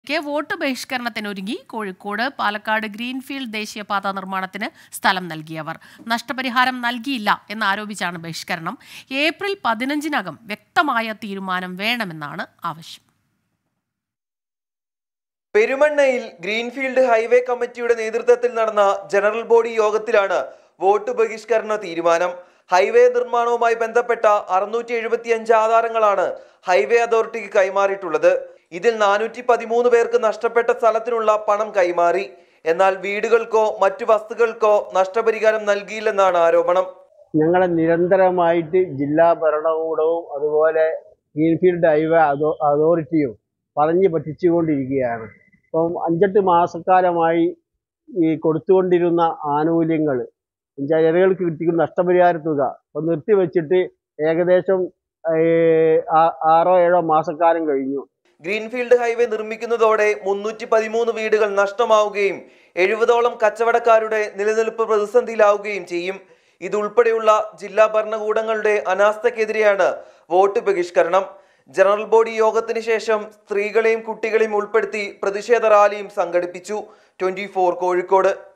ക്ക് വോട്ട് ബഹിഷ്കരണത്തിനൊരുങ്ങി കോഴിക്കോട് പാലക്കാട് ഗ്രീൻഫീൽഡ് ദേശീയപാത നിർമ്മാണത്തിന് സ്ഥലം നൽകിയവർ നഷ്ടപരിഹാരം നൽകിയില്ല എന്നാരോപിച്ചാണ് ബഹിഷ്കരണം ഏപ്രിൽ പതിനഞ്ചിനകം വ്യക്തമായ തീരുമാനം വേണമെന്നാണ് ആവശ്യം പെരുമണ്ണയിൽ ഗ്രീൻഫീൽഡ് ഹൈവേ കമ്മിറ്റിയുടെ നേതൃത്വത്തിൽ നടന്ന ജനറൽ ബോഡി യോഗത്തിലാണ് വോട്ട് ബഹിഷ്കരണ തീരുമാനം ഹൈവേ നിർമ്മാണവുമായി ബന്ധപ്പെട്ട അറുന്നൂറ്റി എഴുപത്തിയഞ്ച് ആധാരങ്ങളാണ് ഹൈവേ അതോറിറ്റിക്ക് കൈമാറിയിട്ടുള്ളത് ഇതിൽ നാനൂറ്റി പതിമൂന്ന് പേർക്ക് നഷ്ടപ്പെട്ട സ്ഥലത്തിനുള്ള പണം കൈമാറി എന്നാൽ വീടുകൾക്കോ മറ്റു വസ്തുക്കൾക്കോ നഷ്ടപരിഹാരം നൽകിയില്ലെന്നാണ് ആരോപണം ഞങ്ങളെ നിരന്തരമായിട്ട് ജില്ലാ ഭരണകൂടവും അതുപോലെ ഗ്രീൻഫീൽഡ് ഹൈവേ അതോ അതോറിറ്റിയും പറഞ്ഞ് പറ്റിച്ചുകൊണ്ടിരിക്കുകയാണ് ഇപ്പം അഞ്ചെട്ട് മാസക്കാലമായി ഈ കൊടുത്തുകൊണ്ടിരുന്ന ആനുകൂല്യങ്ങൾ ജനങ്ങൾക്ക് കിട്ടിക്കുന്ന നഷ്ടപരിഹാര തുക ഇപ്പം നിർത്തിവെച്ചിട്ട് ഏകദേശം ഏഹ്, ആ- ആറോ ഏഴോ മാസക്കാലം കഴിഞ്ഞു ഗ്രീൻഫീൽഡ് ഹൈവേ നിർമ്മിക്കുന്നതോടെ മുന്നൂറ്റി പതിമൂന്ന് വീടുകൾ നഷ്ടമാവുകയും എഴുപതോളം കച്ചവടക്കാരുടെ നിലനിൽപ്പ് പ്രതിസന്ധിയിലാവുകയും ചെയ്യും ഇതുൾപ്പെടെയുള്ള ജില്ലാ ഭരണകൂടങ്ങളുടെ അനാസ്ഥക്കെതിരെയാണ് വോട്ട് ബഹിഷ്കരണം ജനറൽ ബോഡി യോഗത്തിന് ശേഷം സ്ത്രീകളെയും കുട്ടികളെയും ഉൾപ്പെടുത്തി പ്രതിഷേധ റാലിയും സംഘടിപ്പിച്ചു ട്വന്റി കോഴിക്കോട്